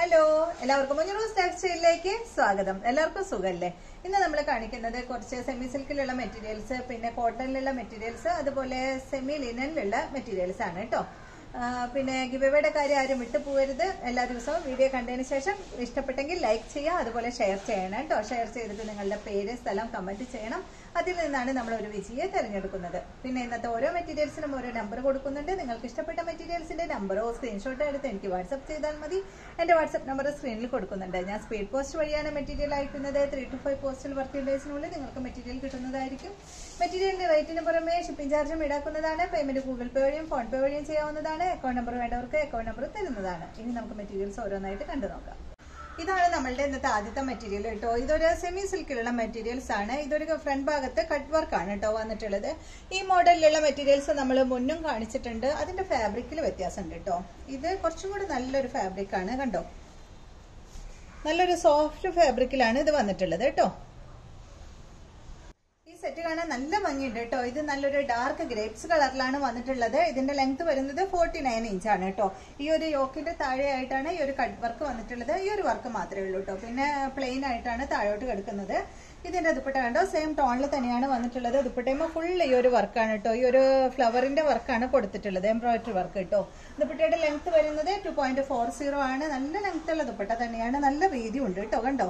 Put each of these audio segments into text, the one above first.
hello എല്ലാവർക്കും മുഞ്ഞറൂസ് ടെക്സ്റ്റൈലിലേക്ക് സ്വാഗതം എല്ലാവർക്കും സുഖല്ലേ ഇന്ന് നമ്മൾ കാണിക്കുന്നത് കുറച്ച് സെമി സിൽക്കിലുള്ള മെറ്റീരിയൽസ് പിന്നെ കോട്ടണിലുള്ള മെറ്റീരിയൽസ് അതുപോലെ സെമി ലിനനിലുള്ള മെറ്റീരിയൽസ് ആണ് കേട്ടോ ആ, പിന്നെ ഗിവയുടെ കാര്യം ആരും വിട്ടു പോകരുത് എല്ലാ ദിവസവും വീഡിയോ കണ്ടതിന് ശേഷം ഇഷ്ടപ്പെട്ടെങ്കിൽ ലൈക്ക് ചെയ്യുക അതുപോലെ ഷെയർ ചെയ്യണം കേട്ടോ ഷെയർ ചെയ്തിട്ട് നിങ്ങളുടെ പേര് സ്ഥലം കമന്റ് ചെയ്യണം അതിൽ നിന്നാണ് നമ്മൾ ഒരു വിജയെ തിരഞ്ഞെടുക്കുന്നത് പിന്നെ ഇന്നത്തെ ഓരോ മെറ്റീരിയൽസിനും ഓരോ നമ്പർ കൊടുക്കുന്നുണ്ട് നിങ്ങൾക്ക് ഇഷ്ടപ്പെട്ട മെറ്റീരിയൽസിന്റെ നമ്പറോ സ്ക്രീൻഷോട്ടോ എടുത്ത് എനിക്ക് വാട്സപ്പ് ചെയ്താൽ മതി എന്റെ വാട്സപ്പ് നമ്പർ സ്ക്രീനിൽ കൊടുക്കുന്നുണ്ട് ഞാൻ സ്പീഡ് പോസ്റ്റ് വഴിയാണ് മെറ്റീരിയൽ അയക്കുന്നത് three to five postal working ഡേയ്സിനുള്ളിൽ നിങ്ങൾക്ക് മെറ്റീരിയൽ കിട്ടുന്നതായിരിക്കും മെറ്റീരിയലിന്റെ റേറ്റിന് പുറമെ ഷിപ്പിംഗ് ചാർജും ഈടാക്കുന്നതാണ് പേയ്മെന്റ് ഗൂഗിൾ പേ വഴിയും ഫോൺ പേ വഴിയും ചെയ്യാവുന്നതാണ് അക്കൗണ്ട് നമ്പർ വേണ്ടവർക്ക് അക്കൗണ്ട് നമ്പർ തരുന്നതാണ് ഇനി നമുക്ക് മെറ്റീരിയൽസ് ഓരോന്നായിട്ട് കണ്ടു നോക്കാം ഇതാണ് നമ്മളുടെ ഇന്നത്തെ ആദ്യത്തെ മെറ്റീരിയൽ കേട്ടോ ഇതൊരു സെമി സിൽക്കിലുള്ള മെറ്റീരിയൽസ് ആണ് ഇതൊരു ഫ്രണ്ട് ഭാഗത്ത് കട്ട് വർക്ക് ആണ് കേട്ടോ വന്നിട്ടുള്ളത് ഈ മോഡലിലുള്ള മെറ്റീരിയൽസ് നമ്മൾ മുന്നും കാണിച്ചിട്ടുണ്ട് അതിന്റെ ഫാബ്രിക്കിൽ വ്യത്യാസമുണ്ട് കേട്ടോ ഇത് കുറച്ചും കൂടി നല്ലൊരു ഫാബ്രിക് ആണ് കണ്ടോ നല്ലൊരു സോഫ്റ്റ് ഫാബ്രിക്കിലാണ് ഇത് വന്നിട്ടുള്ളത് കേട്ടോ ഈ സെറ്റ് കാണാൻ നല്ല ഭംഗിയുണ്ട് കേട്ടോ ഇത് നല്ലൊരു ഡാർക്ക് ഗ്രേപ്സ് കളറിലാണ് വന്നിട്ടുള്ളത് ഇതിന്റെ ലെങ്ത് വരുന്നത് ഫോർട്ടി നയൻ ഇഞ്ച് ആണ് കേട്ടോ ഈ ഒരു യോക്കിന്റെ താഴെയായിട്ടാണ് ഈ ഒരു കട്ട് വർക്ക് വന്നിട്ടുള്ളത് ഈ ഒരു വർക്ക് മാത്രമേ ഉള്ളൂ കേട്ടോ പിന്നെ പ്ലെയിൻ ആയിട്ടാണ് താഴോട്ട് കിടക്കുന്നത് ഇതിന്റെ ദുപ്പട്ട കണ്ടോ സെയിം ടോണിൽ തന്നെയാണ് വന്നിട്ടുള്ളത് ദുപ്പട്ടയുമ്പോൾ ഫുൾ ഈ ഒരു വർക്കാണ് കേട്ടോ ഈ ഒരു ഫ്ലവറിന്റെ വർക്കാണ് കൊടുത്തിട്ടുള്ളത് എംബ്രോയിഡറി വർക്ക് കേട്ടോ ദുപ്പട്ടയുടെ ലെങ്ത് വരുന്നത് ടു പോയിന്റ് ഫോർ സീറോ ആണ് നല്ല ലെങ്ത് ഉള്ള ദുപ്പട്ട തന്നെയാണ് നല്ല വീതി ഉണ്ട് കേട്ടോ കണ്ടോ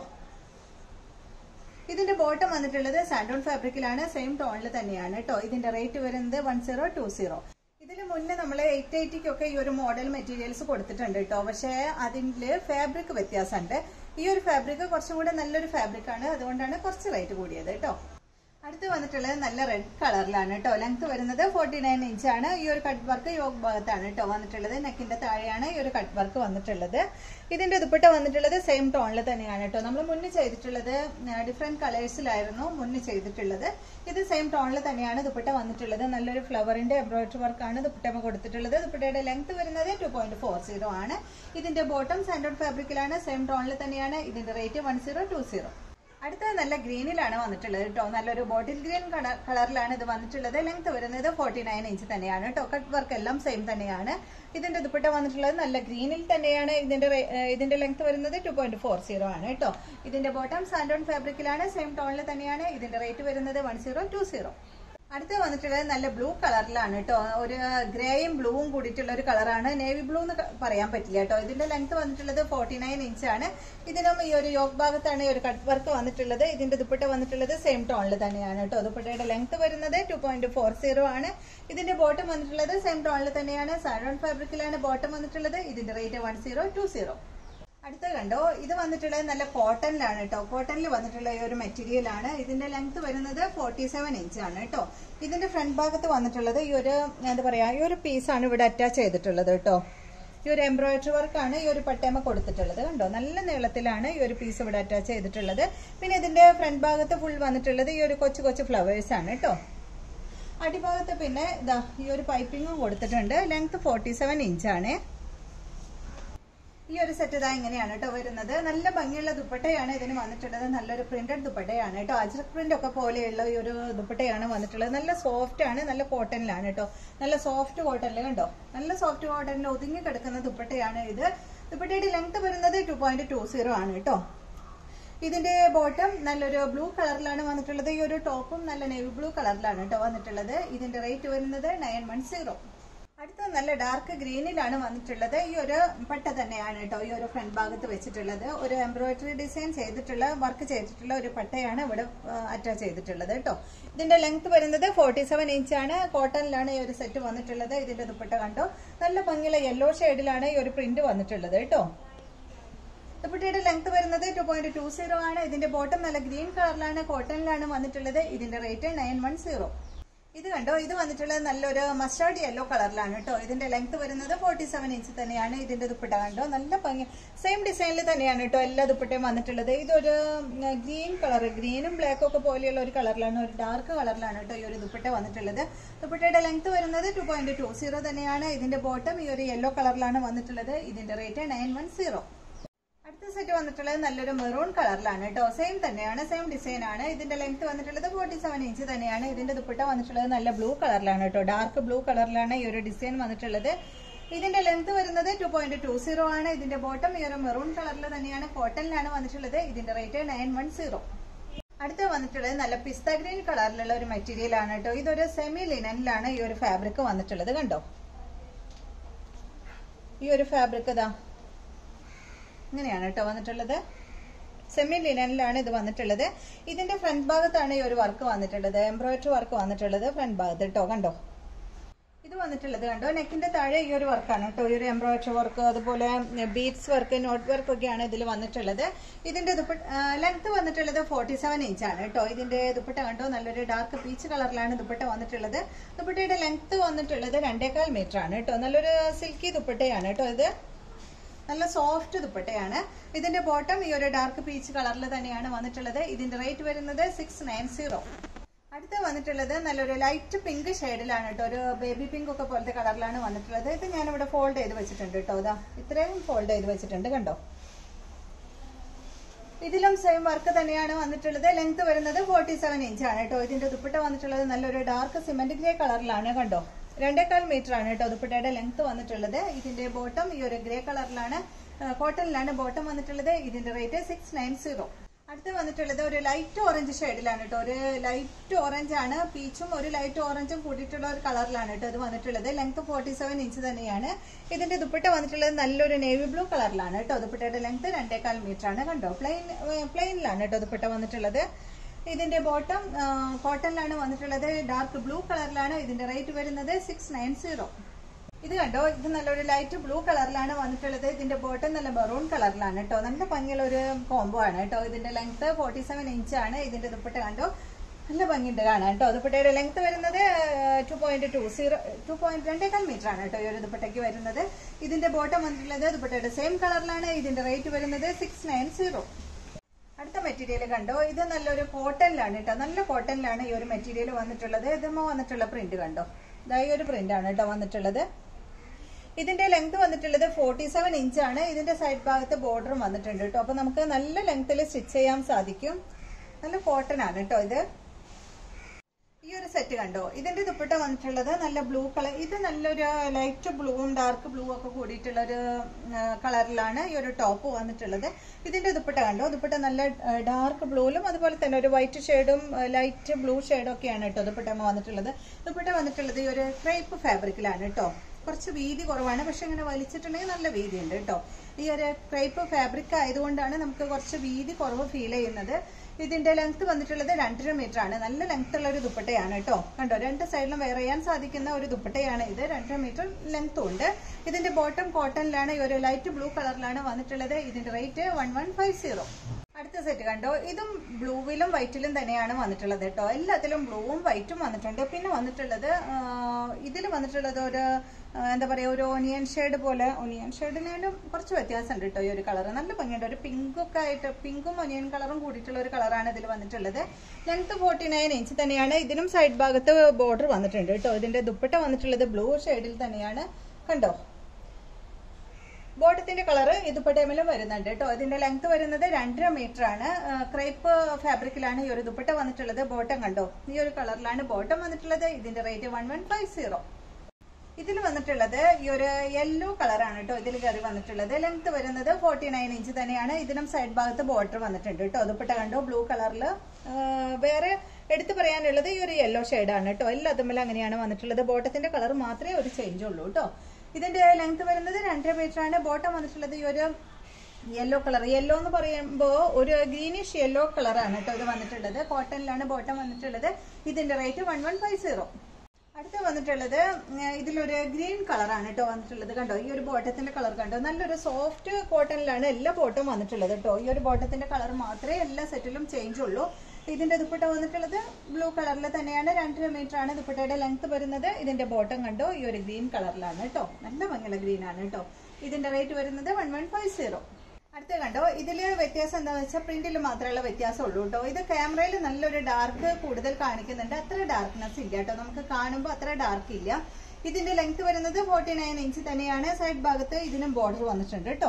ഇതിന്റെ ബോട്ടം വന്നിട്ടുള്ളത് സാൻഡോൺ ഫാബ്രിക്കിലാണ് സെയിം ടോണിൽ തന്നെയാണ് കേട്ടോ ഇതിന്റെ റേറ്റ് വരുന്നത് വൺ സീറോ ടു സീറോ ഇതിന് മുന്നേ നമ്മൾ എയ്റ്റ് എയ്റ്റിക്കൊക്കെ ഈ ഒരു മോഡൽ മെറ്റീരിയൽസ് കൊടുത്തിട്ടുണ്ട് കേട്ടോ പക്ഷേ അതിന്റെ ഫാബ്രിക് വ്യത്യാസമുണ്ട് ഈ ഒരു ഫാബ്രിക് കുറച്ചും കൂടെ നല്ലൊരു ഫാബ്രിക് ആണ് അതുകൊണ്ടാണ് കുറച്ച് റേറ്റ് കൂടിയത് കേട്ടോ അടുത്ത് വന്നിട്ടുള്ളത് നല്ല റെഡ് കളറിലാണ് കേട്ടോ ലെങ്ത് വരുന്നത് ഫോർട്ടി നയൻ ഇഞ്ച് ആണ് ഈ ഒരു കട്ട് വർക്ക് യോഗ് ഭാഗത്താണ് കേട്ടോ വന്നിട്ടുള്ളത് നെക്കിന്റെ താഴെയാണ് ഈ ഒരു കട്ട് വർക്ക് വന്നിട്ടുള്ളത് ഇതിന്റെ ദുപ്പട്ട വന്നിട്ടുള്ളത് സെയിം ടോണിൽ തന്നെയാണ് കേട്ടോ നമ്മൾ മുന്നേ ചെയ്തിട്ടുള്ളത് ഡിഫറെന്റ് കളേഴ്സിലായിരുന്നു മുന്നേ ചെയ്തിട്ടുള്ളത് ഇത് സെയിം ടോണിൽ തന്നെയാണ് ദുപ്പട്ട വന്നിട്ടുള്ളത് നല്ലൊരു ഫ്ലവറിന്റെ എംബ്രോയിഡറി വർക്കാണ് ദുപ്പട്ട കൊടുത്തിട്ടുള്ളത് ദുപ്പട്ടയുടെ ലെങ്ത് വരുന്നത് ടു പോയിന്റ് ഫോർ സീറോ ആണ് ഇതിന്റെ ബോട്ടം സാൻഡോഡ് ഫാബ്രിക്കിലാണ് സെയിം ടോണിൽ തന്നെയാണ് ഇതിന്റെ rate one zero two zero അടുത്തത് നല്ല ഗ്രീനിലാണ് വന്നിട്ടുള്ളത് കേട്ടോ നല്ലൊരു ബോട്ടിൽ ഗ്രീൻ കളറിലാണ് ഇത് വന്നിട്ടുള്ളത് ലെങ്ത് വരുന്നത് ഫോർട്ടി നയൻ ഇഞ്ച് തന്നെയാണ് കേട്ടോ കട്ട് വർക്ക് എല്ലാം സെയിം തന്നെയാണ് ഇതിന്റെ ദുപ്പട്ട വന്നിട്ടുള്ളത് നല്ല ഗ്രീനിൽ തന്നെയാണ് ഇതിന്റെ റേ- ഏഹ് ഇതിന്റെ ലെങ്ത് വരുന്നത് ടു പോയിന്റ് ഫോർ സീറോ ആണ് കേട്ടോ ഇതിന്റെ ബോട്ടം സാൻഡോൺ ഫാബ്രിക്കിലാണ് സെയിം ടോണിൽ തന്നെയാണ് ഇതിന്റെ റേറ്റ് വരുന്നത് വൺ സീറോ ടു സീറോ അടുത്ത് വന്നിട്ടുള്ളത് നല്ല ബ്ലൂ കളറിലാണ് കേട്ടോ ഒരു ഗ്രേയും ബ്ലൂവും കൂടിയിട്ടുള്ള ഒരു കളറാണ് നേവി ബ്ലൂ എന്ന് ക- പറയാൻ പറ്റില്ല കേട്ടോ ഇതിന്റെ ലെങ്ത് വന്നിട്ടുള്ളത് ഫോർട്ടി നയൻ ഇഞ്ചാണ് ഇതിനും ഈ ഒരു യോഗ് ഭാഗത്താണ് ഈ ഒരു കട്ട് വർക്ക് വന്നിട്ടുള്ളത് ഇതിന്റെ ദുപ്പട്ട വന്നിട്ടുള്ളത് സെയിം ടോണിൽ തന്നെയാണ് കേട്ടോ ദുപ്പട്ടയുടെ ലെങ്ത് വരുന്നത് ടു പോയിന്റ് ഫോർ സീറോ ആണ് ഇതിന്റെ ബോട്ടം വന്നിട്ടുള്ളത് സെയിം ടോണിൽ തന്നെയാണ് സാരോൺ ഫാബ്രിക്കിലാണ് ബോട്ടം വന്നിട്ടുള്ളത് ഇതിന്റെ rate one zero two zero അടുത്ത കണ്ടോ ഇത് വന്നിട്ടുള്ളത് നല്ല കോട്ടണിലാണ് കേട്ടോ കോട്ടണിൽ വന്നിട്ടുള്ള ഈ ഒരു മെറ്റീരിയൽ ആണ് ഇതിന്റെ ലെങ്ത് വരുന്നത് ഫോർട്ടി സെവൻ ഇഞ്ച് ആണ് കേട്ടോ ഇതിന്റെ ഫ്രണ്ട് ഭാഗത്ത് വന്നിട്ടുള്ളത് ഈ ഒരു എന്താ പറയാ ഈ ഒരു പീസാണ് ഇവിടെ അറ്റാച്ച് ചെയ്തിട്ടുള്ളത് കേട്ടോ ഈ ഒരു എംബ്രോയിഡറി വർക്കാണ് ഈ ഒരു പട്ടേമ കൊടുത്തിട്ടുള്ളത് കണ്ടോ നല്ല നീളത്തിലാണ് ഈ ഒരു പീസ് ഇവിടെ അറ്റാച്ച് ചെയ്തിട്ടുള്ളത് പിന്നെ ഇതിന്റെ ഫ്രണ്ട് ഭാഗത്ത് ഫുൾ വന്നിട്ടുള്ളത് ഈ ഒരു കൊച്ചു കൊച്ചു ഫ്ലവേഴ്സ് ആണ് കേട്ടോ അടിഭാഗത്ത് പിന്നെ ഇതാ ഈ ഒരു പൈപ്പിങ്ങും കൊടുത്തിട്ടുണ്ട് ലെങ്ത് ഫോർട്ടി സെവൻ ഇഞ്ചാണ് ഈ ഒരു സെറ്റ് ഇതാ ഇങ്ങനെയാണ് കേട്ടോ വരുന്നത് നല്ല ഭംഗിയുള്ള ദുപ്പട്ടയാണ് ഇതിന് വന്നിട്ടുള്ളത് നല്ലൊരു പ്രിന്റഡ് ദുപ്പട്ടയാണ് കേട്ടോ അജ്രക് പ്രിന്റ് ഒക്കെ പോലെയുള്ള ഈ ഒരു ദുപ്പട്ടയാണ് വന്നിട്ടുള്ളത് നല്ല സോഫ്റ്റ് ആണ് നല്ല കോട്ടണിലാണ് കേട്ടോ നല്ല സോഫ്റ്റ് കോട്ടണിൽ കണ്ടോ നല്ല സോഫ്റ്റ് കോട്ടണിൽ ഒതുങ്ങി കിടക്കുന്ന ദുപ്പട്ടയാണ് ഇത് ദുപ്പട്ടയുടെ ലെങ്ത് വരുന്നത് ടു പോയിന്റ് ടു സീറോ ആണ് കേട്ടോ ഇതിന്റെ ബോട്ടം നല്ലൊരു ബ്ലൂ കളറിലാണ് വന്നിട്ടുള്ളത് ഈ ഒരു ടോപ്പും നല്ല നേവി ബ്ലൂ കളറിലാണ് കേട്ടോ വന്നിട്ടുള്ളത് ഇതിന്റെ റേറ്റ് വരുന്നത് നയൻ വൺ സീറോ അടുത്ത നല്ല ഡാർക്ക് ഗ്രീനിലാണ് വന്നിട്ടുള്ളത് ഈ ഒരു പട്ട തന്നെയാണ് കേട്ടോ ഈ ഒരു ഫ്രണ്ട് ഭാഗത്ത് വെച്ചിട്ടുള്ളത് ഒരു എംബ്രോയിഡറി ഡിസൈൻ ചെയ്തിട്ടുള്ള വർക്ക് ചെയ്തിട്ടുള്ള ഒരു പട്ടയാണ് ഇവിടെ അറ്റാച്ച് ചെയ്തിട്ടുള്ളത് കേട്ടോ ഇതിന്റെ ലെങ്ത് വരുന്നത് ഫോർട്ടി സെവൻ ഇഞ്ചാണ് കോട്ടണിലാണ് ഈ ഒരു സെറ്റ് വന്നിട്ടുള്ളത് ഇതിന്റെ ദുപ്പട്ട കണ്ടോ നല്ല ഭംഗിയുള്ള യെല്ലോ ഷെയ്ഡിലാണ് ഈ ഒരു പ്രിന്റ് വന്നിട്ടുള്ളത് കേട്ടോ ദുപ്പട്ടയുടെ ലെങ്ത് വരുന്നത് ടു പോയിന്റ് ടു സീറോ ആണ് ഇതിന്റെ ബോട്ടം നല്ല ഗ്രീൻ കളറിലാണ് കോട്ടണിലാണ് വന്നിട്ടുള്ളത് ഇതിന്റെ റേറ്റ് നയൻ വൺ സീറോ ഇത് കണ്ടോ ഇത് വന്നിട്ടുള്ളത് നല്ലൊരു മസ്റ്റാർഡ് യെല്ലോ കളറിലാണ് കേട്ടോ ഇതിന്റെ ലെങ്ത് വരുന്നത് ഫോർട്ടി സെവൻ ഇഞ്ച് തന്നെയാണ് ഇതിന്റെ ദുപ്പട്ട കണ്ടോ നല്ല ഭംഗി സെയിം ഡിസൈനിൽ തന്നെയാണ് കേട്ടോ എല്ലാ ദുപ്പട്ടയും വന്നിട്ടുള്ളത് ഇതൊരു ഗ്രീൻ കളർ ഗ്രീനും ബ്ലാക്കും ഒക്കെ പോലെയുള്ള ഒരു കളറിലാണ് ഒരു ഡാർക്ക് കളറിലാണ് കേട്ടോ ഈ ഒരു ദുപ്പട്ട വന്നിട്ടുള്ളത് ദുപ്പട്ടയുടെ ലെങ്ത് വരുന്നത് ടു പോയിന്റ് ടു സീറോ തന്നെയാണ് ഇതിന്റെ ബോട്ടം ഈ ഒരു യെല്ലോ കളറിലാണ് വന്നിട്ടുള്ളത് ഇതിന്റെ റേറ്റ് നയൻ വൺ സീറോ അടുത്ത സെറ്റ് വന്നിട്ടുള്ളത് നല്ലൊരു മെറൂൺ കളറിലാണ് കേട്ടോ സെയിം തന്നെയാണ് സെയിം ഡിസൈൻ ആണ് ഇതിന്റെ ലെങ്ത് വന്നിട്ടുള്ളത് ഫോർട്ടി സെവൻ ഇഞ്ച് തന്നെയാണ് ഇതിന്റെ ദുപ്പട്ട വന്നിട്ടുള്ളത് നല്ല ബ്ലൂ കളറിലാണ് കേട്ടോ ഡാർക്ക് ബ്ലൂ കളറിലാണ് ഈ ഒരു ഡിസൈൻ വന്നിട്ടുള്ളത് ഇതിന്റെ ലെങ്ത് വരുന്നത് ടു പോയിന്റ് ടു സീറോ ആണ് ഇതിന്റെ ബോട്ടം ഈ ഒരു മെറൂൺ കളറിൽ തന്നെയാണ് കോട്ടണിലാണ് വന്നിട്ടുള്ളത് ഇതിന്റെ റേറ്റ് നയൻ വൺ സീറോ അടുത്ത് വന്നിട്ടുള്ളത് നല്ല പിസ്ത ഗ്രീൻ കളറിലുള്ള ഒരു മെറ്റീരിയൽ ആണ് കേട്ടോ ഇതൊരു സെമി ലിനനിലാണ് ഈ ഒരു ഫാബ്രിക് വന്നിട്ടുള്ളത് കണ്ടോ ഈ ഒരു ഫാബ്രിക് ഇതാ ഇങ്ങനെയാണ് കേട്ടോ വന്നിട്ടുള്ളത് സെമി ലിനനിലാണ് ഇത് വന്നിട്ടുള്ളത് ഇതിന്റെ ഫ്രണ്ട് ഭാഗത്താണ് ഈ ഒരു വർക്ക് വന്നിട്ടുള്ളത് എംബ്രോയിഡറി വർക്ക് വന്നിട്ടുള്ളത് ഫ്രണ്ട് ഭാഗത്ത് കേട്ടോ കണ്ടോ ഇത് വന്നിട്ടുള്ളത് കണ്ടോ നെക്കിന്റെ താഴെ ഈ ഒരു വർക്കാണ് കേട്ടോ ഈ ഒരു എംബ്രോയിഡറി വർക്ക് അതുപോലെ ബീഡ്സ് വർക്ക് നോട്ട് വർക്ക് ഒക്കെയാണ് ഇതിൽ വന്നിട്ടുള്ളത് ഇതിന്റെ ദുപ്പട്ട ലെങ്ത് വന്നിട്ടുള്ളത് ഫോർട്ടി സെവൻ ഇഞ്ചാണ് കേട്ടോ ഇതിന്റെ ദുപ്പട്ട കണ്ടോ നല്ലൊരു ഡാർക്ക് പീച്ച് കളറിലാണ് ദുപ്പട്ട വന്നിട്ടുള്ളത് ദുപ്പട്ടയുടെ ലെങ്ത് വന്നിട്ടുള്ളത് രണ്ടേകാൽ മീറ്റർ ആണ് കേട്ടോ നല്ലൊരു സിൽക്കി ദുപ്പട്ടയാണ് കേട്ടോ ഇത് നല്ല സോഫ്റ്റ് ദുപ്പട്ടയാണ് ഇതിന്റെ ബോട്ടം ഈ ഒരു ഡാർക്ക് പീച്ച് കളറിൽ തന്നെയാണ് വന്നിട്ടുള്ളത് ഇതിന്റെ റേറ്റ് വരുന്നത് സിക്സ് നയൻ സീറോ അടുത്ത് വന്നിട്ടുള്ളത് നല്ലൊരു ലൈറ്റ് പിങ്ക് ഷെയ്ഡിലാണ് കേട്ടോ ഒരു ബേബി പിങ്ക് ഒക്കെ പോലത്തെ കളറിലാണ് വന്നിട്ടുള്ളത് ഇത് ഞാനിവിടെ ഫോൾഡ് ചെയ്ത് വെച്ചിട്ടുണ്ട് കേട്ടോ ഇതാ ഇത്രയും ഫോൾഡ് ചെയ്ത് വെച്ചിട്ടുണ്ട് കണ്ടോ ഇതിലും സെയിം വർക്ക് തന്നെയാണ് വന്നിട്ടുള്ളത് ലെങ്ത് വരുന്നത് ഫോർട്ടി സെവൻ ഇഞ്ചാണ് കേട്ടോ ഇതിന്റെ ദുപ്പട്ട വന്നിട്ടുള്ളത് നല്ലൊരു ഡാർക്ക് സിമെന്റ് ഗ്രേ കളറിലാണ് കണ്ടോ രണ്ടേക്കാൽ മീറ്റർ ആണ് കേട്ടോ ദുപ്പട്ടയുടെ ലെങ്ത് വന്നിട്ടുള്ളത് ഇതിന്റെ ബോട്ടം ഈ ഒരു ഗ്രേ കളറിലാണ് കോട്ടണിലാണ് ബോട്ടം വന്നിട്ടുള്ളത് ഇതിന്റെ റേറ്റ് സിക്സ് നയൻ സീറോ അടുത്ത് വന്നിട്ടുള്ളത് ഒരു ലൈറ്റ് ഓറഞ്ച് ഷെയ്ഡിലാണ് കേട്ടോ ഒരു ലൈറ്റ് ഓറഞ്ച് ആണ് പീച്ചും ഒരു ലൈറ്റ് ഓറഞ്ചും കൂടിയിട്ടുള്ള ഒരു കളറിലാണ് കേട്ടോ ഇത് വന്നിട്ടുള്ളത് ലെങ്ത് ഫോർട്ടി സെവൻ ഇഞ്ച് തന്നെയാണ് ഇതിന്റെ ദുപ്പട്ട വന്നിട്ടുള്ളത് നല്ലൊരു നേവി ബ്ലൂ കളറിലാണ് കേട്ടോ ദുപ്പട്ടയുടെ ലെങ്ത് രണ്ടേകാൽ മീറ്റർ ആണ് കണ്ടോ പ്ലെയിൻ പ്ലെയിനിലാണ് കേട്ടോ ദുപ്പട്ട വന്നിട്ടുള്ളത് ഇതിന്റെ ബോട്ടം കോട്ടണിലാണ് വന്നിട്ടുള്ളത് ഡാർക്ക് ബ്ലൂ കളറിലാണ് ഇതിന്റെ റേറ്റ് വരുന്നത് സിക്സ് നയൻ സീറോ ഇത് കണ്ടോ ഇത് നല്ലൊരു ലൈറ്റ് ബ്ലൂ കളറിലാണ് വന്നിട്ടുള്ളത് ഇതിന്റെ ബോട്ടം നല്ല മെറൂൺ കളറിലാണ് കേട്ടോ നല്ല ഭംഗിയുള്ള ഒരു കോംബോ ആണ് കേട്ടോ ഇതിന്റെ ലെങ്ത് ഫോർട്ടി സെവൻ ഇഞ്ച് ആണ് ഇതിന്റെ ദുപ്പട്ട കണ്ടോ നല്ല ഭംഗിയുണ്ട് കാണാൻ കേട്ടോ ദുപ്പട്ടയുടെ ലെങ്ത് വരുന്നത് two point two zero two point രണ്ടേക്കാൽ മീറ്റർ ആണ് കേട്ടോ ഈ ഒരു ദുപ്പട്ടയ്ക്ക് വരുന്നത് ഇതിന്റെ ബോട്ടം വന്നിട്ടുള്ളത് ദുപ്പട്ടയുടെ സെയിം കളറിലാണ് ഇതിന്റെ റേറ്റ് വരുന്നത് സിക്സ് നയൻ സീറോ അടുത്ത മെറ്റീരിയൽ കണ്ടോ ഇത് നല്ലൊരു കോട്ടണിലാണ് കേട്ടോ നല്ല കോട്ടണിലാണ് ഈ ഒരു മെറ്റീരിയൽ വന്നിട്ടുള്ളത് ഇതുമ്മ വന്നിട്ടുള്ള പ്രിന്റ് കണ്ടോ ഇതാ ഈ ഒരു പ്രിന്റ് ആണ് കേട്ടോ വന്നിട്ടുള്ളത് ഇതിന്റെ ലെങ്ത് വന്നിട്ടുള്ളത് ഫോർട്ടി സെവൻ ഇഞ്ചാണ് ഇതിന്റെ സൈഡ് ഭാഗത്ത് ബോർഡറും വന്നിട്ടുണ്ട് കേട്ടോ അപ്പൊ നമുക്ക് നല്ല ലെങ്ത്തിൽ സ്റ്റിച്ച് ചെയ്യാൻ സാധിക്കും നല്ല കോട്ടൺ ആണ് കേട്ടോ ഇത് ഈ ഒരു സെറ്റ് കണ്ടോ ഇതിന്റെ ദുപ്പട്ട വന്നിട്ടുള്ളത് നല്ല ബ്ലൂ കളർ ഇത് നല്ലൊരു ലൈറ്റ് ബ്ലൂവും ഡാർക്ക് ബ്ലൂ ഒക്കെ കൂടിയിട്ടുള്ള ഒരു കളറിലാണ് ഈ ഒരു ടോപ്പ് വന്നിട്ടുള്ളത് ഇതിന്റെ ദുപ്പട്ട കണ്ടോ ദുപ്പട്ട നല്ല ഡാർക്ക് ബ്ലൂവിലും അതുപോലെ തന്നെ ഒരു വൈറ്റ് ഷെയ്ഡും ലൈറ്റ് ബ്ലൂ ഷെയ്ഡും ഒക്കെയാണ് കേട്ടോ ദുപ്പട്ട വന്നിട്ടുള്ളത് ദുപ്പട്ട വന്നിട്ടുള്ളത് ഈ ഒരു ക്രേപ്പ് ഫാബ്രിക്കിലാണ് കേട്ടോ കുറച്ച് വീതി കുറവാണ് പക്ഷെ ഇങ്ങനെ വലിച്ചിട്ടുണ്ടെങ്കിൽ നല്ല വീതി ഉണ്ട് കേട്ടോ ഈ ഒരു ക്രൈപ്പ് ഫാബ്രിക് ആയതുകൊണ്ടാണ് നമുക്ക് കുറച്ച് വീതി കുറവ് ഫീൽ ചെയ്യുന്നത് ഇതിന്റെ ലെങ്ത് വന്നിട്ടുള്ളത് രണ്ടര മീറ്റർ ആണ് നല്ല ലെങ്ത് ഉള്ള ഒരു ദുപ്പട്ടയാണ് കേട്ടോ കണ്ടോ രണ്ട് സൈഡിലും വെയർ ചെയ്യാൻ സാധിക്കുന്ന ഒരു ദുപ്പട്ടയാണ് ഇത് രണ്ടര മീറ്റർ ലെങ്ത്തും ഉണ്ട് ഇതിന്റെ ബോട്ടം കോട്ടണിലാണ് ഈ ഒരു ലൈറ്റ് ബ്ലൂ കളറിലാണ് വന്നിട്ടുള്ളത് ഇതിന്റെ rate one one five zero അടുത്ത സെറ്റ് കണ്ടോ ഇതും ബ്ലൂവിലും വൈറ്റിലും തന്നെയാണ് വന്നിട്ടുള്ളത് കേട്ടോ എല്ലാത്തിലും ബ്ലൂവും വൈറ്റും വന്നിട്ടുണ്ട് പിന്നെ വന്നിട്ടുള്ളത് ഇതിൽ വന്നിട്ടുള്ളത് ഒരു എന്താ പറയുക ഒരു ഓനിയൻ ഷെയ്ഡ് പോലെ ഒനിയൻ ഷെയ്ഡിനാലും കുറച്ച് വ്യത്യാസമുണ്ട് കേട്ടോ ഈ ഒരു കളർ നല്ല ഭംഗിയുണ്ട് ഒരു പിങ്കൊക്കെ ആയിട്ട് പിങ്കും ഒനിയൻ കളറും കൂടിയിട്ടുള്ള ഒരു കളറാണ് ഇതിൽ വന്നിട്ടുള്ളത് ലെങ്ത് ഫോർട്ടി നയൻ ഇഞ്ച് തന്നെയാണ് ഇതിനും സൈഡ് ഭാഗത്ത് ബോർഡർ വന്നിട്ടുണ്ട് കേട്ടോ ഇതിന്റെ ദുപ്പട്ട വന്നിട്ടുള്ളത് ബ്ലൂ ഷെയ്ഡിൽ തന്നെയാണ് കണ്ടോ ബോട്ടത്തിന്റെ കളർ ദുപ്പട്ടയിലും വരുന്നുണ്ട് കേട്ടോ ഇതിന്റെ ലെങ്ത് വരുന്നത് രണ്ടര മീറ്റർ ആണ് ക്രേപ്പ് ഫാബ്രിക്കിലാണ് ഈ ഒരു ദുപ്പട്ട വന്നിട്ടുള്ളത് ബോട്ടം കണ്ടോ ഈ ഒരു കളറിലാണ് ബോട്ടം വന്നിട്ടുള്ളത് ഇതിന്റെ rate one one five zero ഇതിൽ വന്നിട്ടുള്ളത് ഈ ഒരു യെല്ലോ കളറാണ് കേട്ടോ ഇതിൽ കയറി വന്നിട്ടുള്ളത് ലെങ്ത് വരുന്നത് ഫോർട്ടി നയൻ ഇഞ്ച് തന്നെയാണ് ഇതിനും സൈഡ് ഭാഗത്ത് ബോർഡർ വന്നിട്ടുണ്ട് കേട്ടോ ദുപ്പട്ട കണ്ടോ ബ്ലൂ കളറിൽ വേറെ എടുത്തു പറയാനുള്ളത് ഈ ഒരു യെല്ലോ ഷെയ്ഡാണ് കേട്ടോ എല്ലാത്തുമ്മലും അങ്ങനെയാണ് വന്നിട്ടുള്ളത് ബോട്ടത്തിന്റെ കളർ മാത്രമേ ഒരു ചേഞ്ച് ഉള്ളൂ കേട്ടോ ഇതിന്റെ ലെങ്ത് വരുന്നത് രണ്ടര മീറ്റർ ആണ് ബോട്ടം വന്നിട്ടുള്ളത് ഈ ഒരു യെല്ലോ കളർ യെല്ലോ എന്ന് പറയുമ്പോൾ ഒരു ഗ്രീനിഷ് യെല്ലോ കളറാണ് കേട്ടോ ഇത് വന്നിട്ടുള്ളത് കോട്ടണിലാണ് ബോട്ടം വന്നിട്ടുള്ളത് ഇതിന്റെ rate one one five zero അടുത്ത വന്നിട്ടുള്ളത് ഇതിലൊരു ഗ്രീൻ കളറാണ് കേട്ടോ വന്നിട്ടുള്ളത് കണ്ടോ ഈ ഒരു ബോട്ടത്തിന്റെ കളർ കണ്ടോ നല്ലൊരു സോഫ്റ്റ് കോട്ടണിലാണ് എല്ലാ ബോട്ടും വന്നിട്ടുള്ളത് കേട്ടോ ഈ ഒരു ബോട്ടത്തിന്റെ കളർ മാത്രമേ എല്ലാ സെറ്റിലും ചേഞ്ച് ഉള്ളൂ ഇതിന്റെ ദുപ്പട്ട വന്നിട്ടുള്ളത് ബ്ലൂ കളറിൽ തന്നെയാണ് രണ്ടര മീറ്റർ ആണ് ദുപ്പട്ടയുടെ ലെങ്ത് വരുന്നത് ഇതിന്റെ ബോട്ടം കണ്ടോ ഈ ഒരു ഗ്രീൻ കളറിലാണ് കേട്ടോ നല്ല ഭംഗിയുള്ള ഗ്രീൻ ആണ് കേട്ടോ ഇതിന്റെ റേറ്റ് വരുന്നത് വൺ വൺ ഫൈവ് സീറോ അടുത്ത കണ്ടോ ഇതില് വ്യത്യാസം എന്താണെന്ന് വെച്ചാൽ പ്രിന്റിൽ മാത്രമുള്ള വ്യത്യാസം ഉള്ളൂ കേട്ടോ ഇത് ക്യാമറയിൽ നല്ലൊരു ഡാർക്ക് കൂടുതൽ കാണിക്കുന്നുണ്ട് അത്ര ഡാർക്ക്നെസ് ഇല്ല കേട്ടോ നമുക്ക് കാണുമ്പോൾ അത്ര ഡാർക്ക് ഇല്ല ഇതിന്റെ ലെങ്ത് വരുന്നത് ഫോർട്ടി നയൻ ഇഞ്ച് തന്നെയാണ് സൈഡ് ഭാഗത്ത് ഇതിനും ബോർഡർ വന്നിട്ടുണ്ട് കേട്ടോ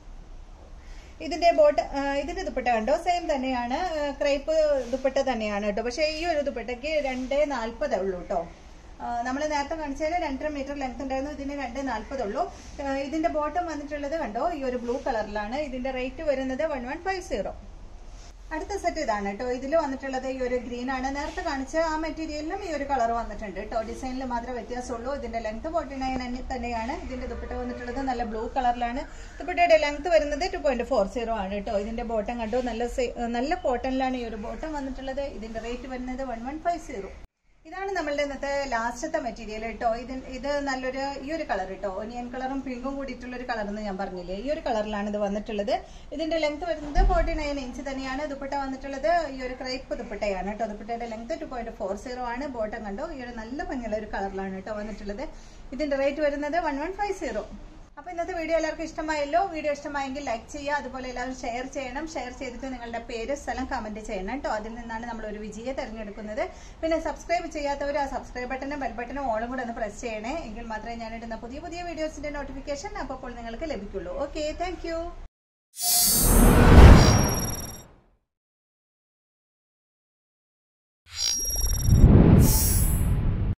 ഇതിന്റെ ബോട്ട് ഇതിന്റെ ദുപ്പട്ട കണ്ടോ സെയിം തന്നെയാണ് ക്രൈപ്പ് ദുപ്പട്ട തന്നെയാണ് കേട്ടോ പക്ഷെ ഈ ഒരു ദുപ്പട്ടയ്ക്ക് രണ്ട് നാൽപ്പതേ ഉള്ളൂ കേട്ടോ നമ്മൾ നേരത്തെ കാണിച്ചതിന് രണ്ടര മീറ്റർ ലെങ്ത് ഉണ്ടായിരുന്നു ഇതിന് രണ്ട് നാൽപ്പതുള്ളൂ ഇതിന്റെ ബോട്ടം വന്നിട്ടുള്ളത് കണ്ടോ ഈ ഒരു ബ്ലൂ കളറിലാണ് ഇതിന്റെ റേറ്റ് വരുന്നത് വൺ വൺ ഫൈവ് സീറോ അടുത്ത സെറ്റ് ഇതാണ് കേട്ടോ ഇതിൽ വന്നിട്ടുള്ളത് ഈ ഒരു ഗ്രീൻ ആണ് നേരത്തെ കാണിച്ച ആ മെറ്റീരിയലിനും ഈ ഒരു കളർ വന്നിട്ടുണ്ട് കേട്ടോ ഡിസൈനിൽ മാത്രമേ വ്യത്യാസമുള്ളൂ ഇതിന്റെ ലെങ്ത് ഫോർട്ടി നയൻ തന്നെയാണ് ഇതിന്റെ ദുപ്പട്ട വന്നിട്ടുള്ളത് നല്ല ബ്ലൂ കളറിലാണ് ദുപ്പട്ടയുടെ ലെങ്ത് വരുന്നത് ടു പോയിന്റ് ഫോർ സീറോ ആണ് കേട്ടോ ഇതിന്റെ ബോട്ടം കണ്ടു നല്ല സെ- നല്ല കോട്ടണിലാണ് ഈ ഒരു ബോട്ടം വന്നിട്ടുള്ളത് ഇതിന്റെ റേറ്റ് വരുന്നത് വൺ വൺ ഫൈവ് സീറോ ഇതാണ് നമ്മളുടെ ഇന്നത്തെ ലാസ്റ്റത്തെ മെറ്റീരിയൽ കേട്ടോ ഇത് ഇത് നല്ലൊരു ഈ ഒരു കളർ കേട്ടോ ഒനിയൻ കളറും പിങ്കും കൂടിയിട്ടുള്ള ഒരു കളർ എന്ന് ഞാൻ പറഞ്ഞില്ലേ ഈ ഒരു കളറിലാണ് ഇത് വന്നിട്ടുള്ളത് ഇതിന്റെ ലെങ്ത് വരുന്നത് ഫോർട്ടി നയൻ ഇഞ്ച് തന്നെയാണ് ദുപ്പട്ട വന്നിട്ടുള്ളത് ഈ ഒരു ക്രൈപ്പ് ദുപ്പട്ടയാണ് കേട്ടോ ദുപ്പട്ടയുടെ length two point four zero ആണ് ബോട്ടം കണ്ടോ ഈ ഒരു നല്ല ഭംഗിയുള്ള ഒരു കളറിലാണ് കേട്ടോ വന്നിട്ടുള്ളത് ഇതിന്റെ റേറ്റ് വരുന്നത് വൺ വൺ ഫൈവ് സീറോ അപ്പൊ ഇന്നത്തെ വീഡിയോ എല്ലാവർക്കും ഇഷ്ടമായല്ലോ വീഡിയോ ഇഷ്ടമായെങ്കിൽ ലൈക്ക് ചെയ്യുക അതുപോലെ എല്ലാവരും ഷെയർ ചെയ്യണം ഷെയർ ചെയ്തിട്ട് നിങ്ങളുടെ പേര് സ്ഥലം കമന്റ് ചെയ്യണം കേട്ടോ അതിൽ നിന്നാണ് നമ്മൾ ഒരു വിജയെ തിരഞ്ഞെടുക്കുന്നത് പിന്നെ സബ്സ്ക്രൈബ് ചെയ്യാത്തവർ ആ സബ്സ്ക്രൈബ് ബട്ടനും ബെൽ ബട്ടനും ഓളും കൂടെ ഒന്ന് പ്രസ് ചെയ്യണേ എങ്കിൽ മാത്രമേ ഞാൻ ഇടുന്ന പുതിയ പുതിയ വീഡിയോസിന്റെ നോട്ടിഫിക്കേഷൻ അപ്പോൾ നിങ്ങൾക്ക് ലഭിക്കുള്ളൂ ഓക്കെ താങ്ക്